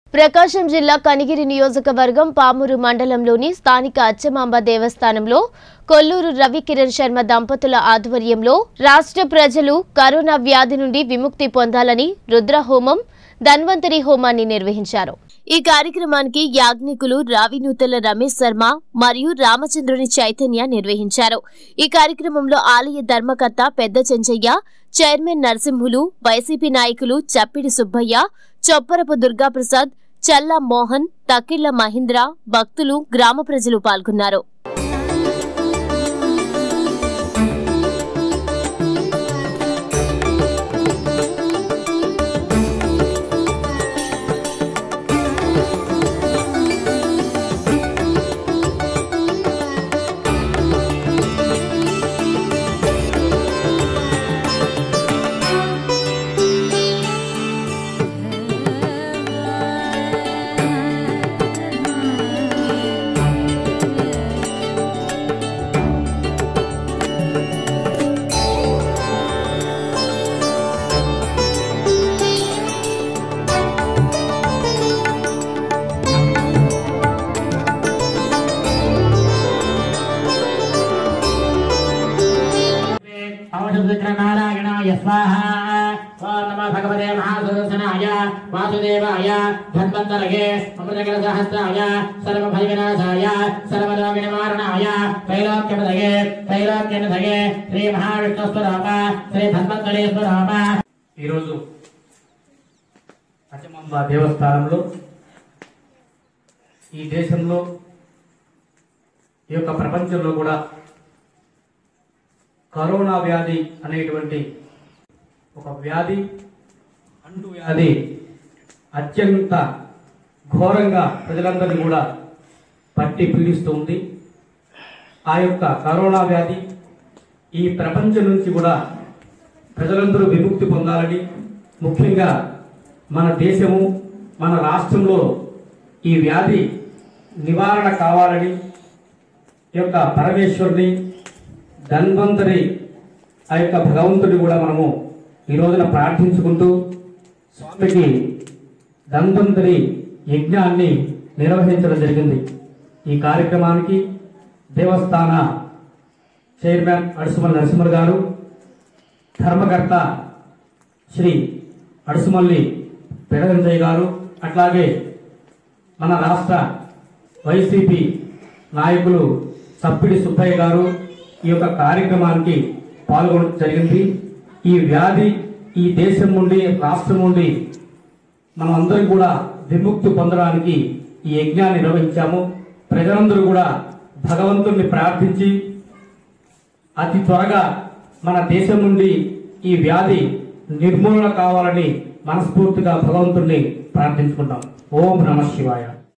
ప్రకాశం జిల్లా కనిగిరి నియోజకవర్గం పామూరు మండలంలోని స్థానిక అచ్చమాంబ దేవస్థానంలో కొల్లూరు రవికిరణ్ శర్మ దంపతుల ఆధ్వర్యంలో రాష్ట్ర ప్రజలు కరోనా వ్యాధి నుండి విముక్తి పొందాలని రుద్రహోమం ధన్వంతరి హోమాన్ని నిర్వహించారు ఈ కార్యక్రమానికి యాజ్ఞికులు రావినూతల రమేష్ శర్మ మరియు రామచంద్రుని చైతన్య నిర్వహించారు ఈ కార్యక్రమంలో ఆలయ ధర్మకర్త పెద్ద చెంచయ్య చైర్మన్ నరసింహులు వైసీపీ నాయకులు చప్పిడి సుబ్బయ్య చొప్పరపు దుర్గాప్రసాద్ చల్లా మోహన్ తక్కిళ్ల మహీంద్ర భక్తులు గ్రామ ప్రజలు పాల్గొన్నారు నారాయణాయ స్వాహ ఓం నమ భగవతే మహాసుదర్శనాయ వాసుదేవాయ ధన్వంతరగే అమృతకర సహస్రాయ సర్వభయవినాశాయ సర్వరోగ నివారణాయ త్రైలోక్యపదగే త్రైలోక్యనధగే శ్రీ మహావిష్ణుస్వరూప శ్రీ ధన్వంతరేశ్వరూప ఈరోజు అచమాంబ దేవస్థానంలో ఈ దేశంలో ఈ యొక్క ప్రపంచంలో కూడా కరోనా వ్యాధి అనేటువంటి ఒక వ్యాధి అంటు వ్యాధి అత్యంత ఘోరంగా ప్రజలందరినీ కూడా పట్టి పీడిస్తుంది ఆ యొక్క కరోనా వ్యాధి ఈ ప్రపంచం నుంచి కూడా ప్రజలందరూ విముక్తి పొందాలని ముఖ్యంగా మన దేశము మన రాష్ట్రంలో ఈ వ్యాధి నివారణ కావాలని ఈ యొక్క పరమేశ్వరుని ధన్వంతరి ఆ యొక్క భగవంతుని కూడా మనము ఈ రోజున ప్రార్థించుకుంటూ స్వామికి ధన్వంతరి యజ్ఞాన్ని నిర్వహించడం జరిగింది ఈ కార్యక్రమానికి దేవస్థాన చైర్మన్ అడుసుమల్ నరసింహర్ గారు ధర్మకర్త శ్రీ అడుసుమల్లి పెడగంజయ్య గారు అట్లాగే మన రాష్ట్ర వైసీపీ నాయకులు సప్పిడి సుబ్బయ్య గారు ఈ యొక్క కార్యక్రమానికి పాల్గొనడం జరిగింది ఈ వ్యాధి ఈ దేశం నుండి రాష్ట్రం నుండి మనం అందరం కూడా విముక్తి పొందడానికి ఈ యజ్ఞాన్ని నిర్వహించాము ప్రజలందరూ కూడా భగవంతుణ్ణి ప్రార్థించి అతి త్వరగా మన దేశం నుండి ఈ వ్యాధి నిర్మూలన కావాలని మనస్ఫూర్తిగా భగవంతుణ్ణి ప్రార్థించుకుంటాం ఓం నమ శివాయ